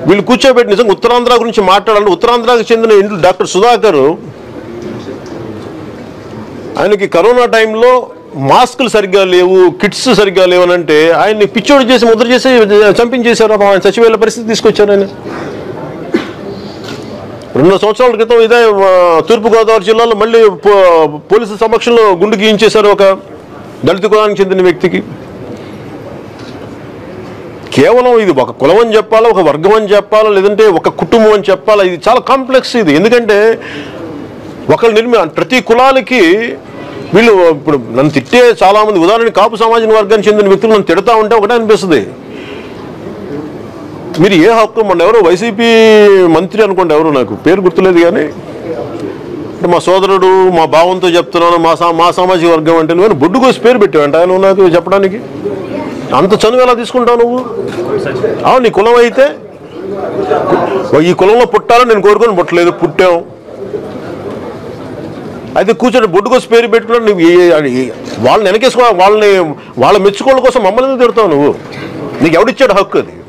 వీళ్ళు కూర్చోబెట్టి నిజంగా ఉత్తరాంధ్ర గురించి మాట్లాడాలి ఉత్తరాంధ్రకు చెందిన ఇంట్లో డాక్టర్ సుధాకర్ ఆయనకి కరోనా టైంలో మాస్కులు సరిగ్గా లేవు కిట్స్ సరిగ్గా లేవు అని అంటే ఆయన్ని పిచ్చోడు చేసి ముద్ర చేసి చంపించేశారు పాపం ఆయన చచ్చిపోయే పరిస్థితి తీసుకొచ్చారు ఆయన రెండు సంవత్సరాల క్రితం ఇదే ఆ, తూర్పుగోదావరి జిల్లాలో మళ్ళీ పో- పోలీసుల సమక్షంలో గుండు గీయించేశారు ఒక దళిత కులానికి చెందిన వ్యక్తికి కేవలం ఇది ఒక కులం అని చెప్పాలా ఒక వర్గం అని చెప్పాలా లేదంటే ఒక కుటుంబం అని చెప్పాలా ఇది చాలా కాంప్లెక్స్ ఇది ఎందుకంటే ఒకళ్ళు నిర్మి ప్రతి కులాలకి వీళ్ళు ఇప్పుడు నన్ను తిట్టే చాలా మంది ఉదాహరణ కాపు సామాజిక వర్గానికి చెందిన వ్యక్తులు నన్ను తిడతా ఉంటే ఒకటే అనిపిస్తుంది మీరు ఏ హక్కు మొన్న ఎవరో వైసీపీ మంత్రి అనుకోండి ఎవరు నాకు పేరు గుర్తులేదు కానీ అంటే మా సోదరుడు మా భావంతో చెప్తున్నాను మా సా మా సామాజిక వర్గం అంటే నువ్వు బొడ్డు కోసి పేరు పెట్టావంట నువ్వు నాకు చెప్పడానికి అంత చనువు ఎలా తీసుకుంటావు నువ్వు అవును నీ కులం అయితే ఈ కులంలో పుట్టాలని నేను కోరుకొని పుట్టలేదు పుట్టాం అయితే కూర్చొని బొడ్డు కోసం పేరు పెట్టుకున్నాడు నువ్వు ఏ- ఏ- వాళ్ళని వెనకేసుకో వాళ్ళని వాళ్ళ మెచ్చుకోవడం కోసం మమ్మల్ని ఎందుకు తిడతావు నువ్వు నీకు ఎవడిచ్చాడు హక్కు అది